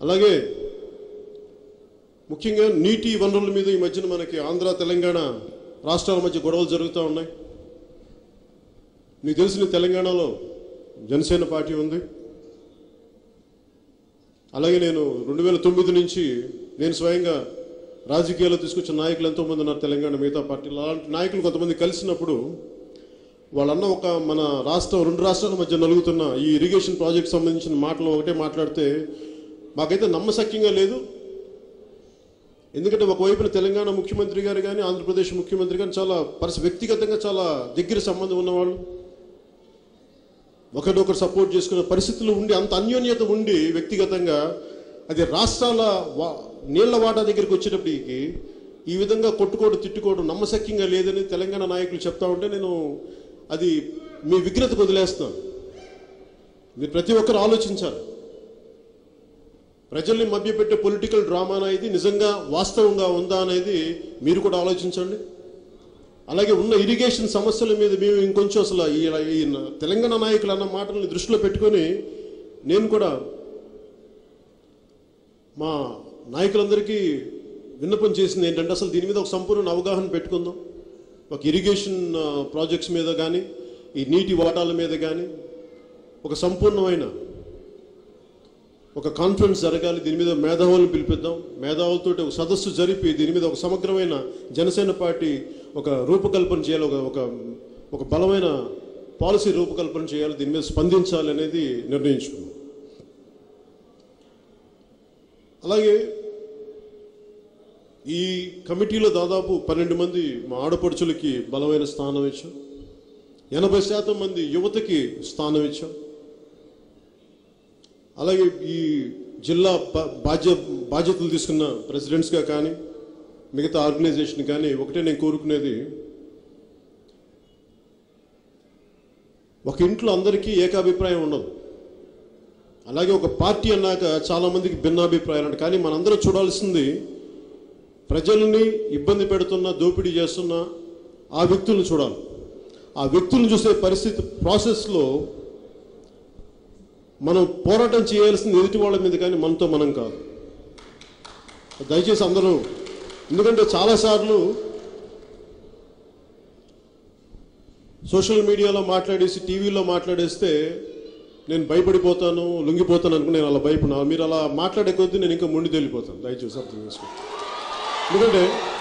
అలాగే ముఖ్యంగా నీటి వనరుల మీద ఈ మధ్యన మనకి ఆంధ్ర తెలంగాణ రాష్ట్రాల మధ్య గొడవలు జరుగుతూ ఉన్నాయి మీకు తెలిసిన తెలంగాణలో జనసేన పార్టీ ఉంది అలాగే నేను రెండు వేల తొమ్మిది నుంచి నేను స్వయంగా రాజకీయాల్లో తీసుకొచ్చిన నాయకులు ఎంతోమంది ఉన్నారు తెలంగాణ మిగతా పార్టీలు అలాంటి నాయకులు కొంతమంది కలిసినప్పుడు వాళ్ళన్న ఒక మన రాష్ట్రం రెండు రాష్ట్రాల మధ్య నలుగుతున్న ఈ ఇరిగేషన్ ప్రాజెక్ట్ సంబంధించిన మాటలు ఒకటే మాట్లాడితే మాకైతే నమ్మశక్యంగా లేదు ఎందుకంటే ఒకవైపున తెలంగాణ ముఖ్యమంత్రి గారు కానీ ఆంధ్రప్రదేశ్ ముఖ్యమంత్రి కానీ చాలా పరిస్థితి వ్యక్తిగతంగా చాలా దగ్గర సంబంధం ఉన్నవాళ్ళు ఒకరినొకరు సపోర్ట్ చేసుకునే పరిస్థితులు ఉండి అంత అన్యోన్యత ఉండి వ్యక్తిగతంగా అది రాష్ట్రాల వా నీళ్ల వాటా దగ్గరికి వచ్చేటప్పటికి ఈ విధంగా కొట్టుకోవడం తిట్టుకోవడం నమ్మశక్యంగా లేదని తెలంగాణ నాయకులు చెప్తా ఉంటే నేను అది మీ విఘ్నతకు వదిలేస్తున్నాను మీరు ప్రతి ఒక్కరు ఆలోచించాలి ప్రజల్ని మభ్యపెట్టే పొలిటికల్ డ్రామా అనేది నిజంగా వాస్తవంగా ఉందా అనేది మీరు కూడా ఆలోచించండి అలాగే ఉన్న ఇరిగేషన్ సమస్యల మీద మేము ఇంకొంచెం అసలు ఈ ఈ తెలంగాణ నాయకులు అన్న మాటల్ని దృష్టిలో పెట్టుకొని నేను కూడా మా నాయకులందరికీ విన్నపం చేసింది ఏంటంటే అసలు దీని మీద ఒక సంపూర్ణ అవగాహన పెట్టుకుందాం ఒక ఇరిగేషన్ ప్రాజెక్ట్స్ మీద కానీ ఈ నీటి వాటాల మీద కానీ ఒక సంపూర్ణమైన ఒక కాన్ఫరెన్స్ జరగాలి దీని మీద మేధావులను పిలిపిద్దాం మేధావులతో ఒక సదస్సు జరిపి దీని మీద ఒక సమగ్రమైన జనసేన పార్టీ ఒక రూపకల్పన చేయాలి ఒక ఒక ఒక బలమైన పాలసీ రూపకల్పన చేయాలి దీని మీద స్పందించాలి అనేది నిర్ణయించుకున్నాం అలాగే ఈ కమిటీలో దాదాపు పన్నెండు మంది మా ఆడపడుచులకి బలమైన స్థానం ఇచ్చాం ఎనభై శాతం మంది యువతకి స్థానం ఇచ్చాం అలాగే ఈ జిల్లా బా- బాధ్య బాధ్యతలు తీసుకున్న ప్రెసిడెంట్స్గా కానీ మిగతా ఆర్గనైజేషన్ కానీ ఒకటే నేను కోరుకునేది ఒక ఇంట్లో అందరికీ ఏకాభిప్రాయం ఉండదు అలాగే ఒక పార్టీ అన్నాక చాలా మందికి భిన్నాభిప్రాయాలు ఉంటాయి కానీ మనందరం చూడాల్సింది ప్రజల్ని ఇబ్బంది పెడుతున్న దోపిడీ చేస్తున్న ఆ వ్యక్తులను చూడాలి ఆ వ్యక్తులను చూసే పరిస్థితి ప్రాసెస్లో మనం పోరాటం చేయాల్సింది ఎదుటి వాళ్ళ మీద కానీ మనతో మనం కాదు దయచేసి అందరూ ఎందుకంటే చాలాసార్లు సోషల్ మీడియాలో మాట్లాడేసి టీవీలో మాట్లాడేస్తే నేను భయపడిపోతాను లొంగిపోతాను అనుకుని నేను అలా భయపడినా మీరు అలా మాట్లాడే కొద్దీ నేను ఇంకా ముండి తెలిపోతాను దయచేసి అర్థం చేసుకోండి ఎందుకంటే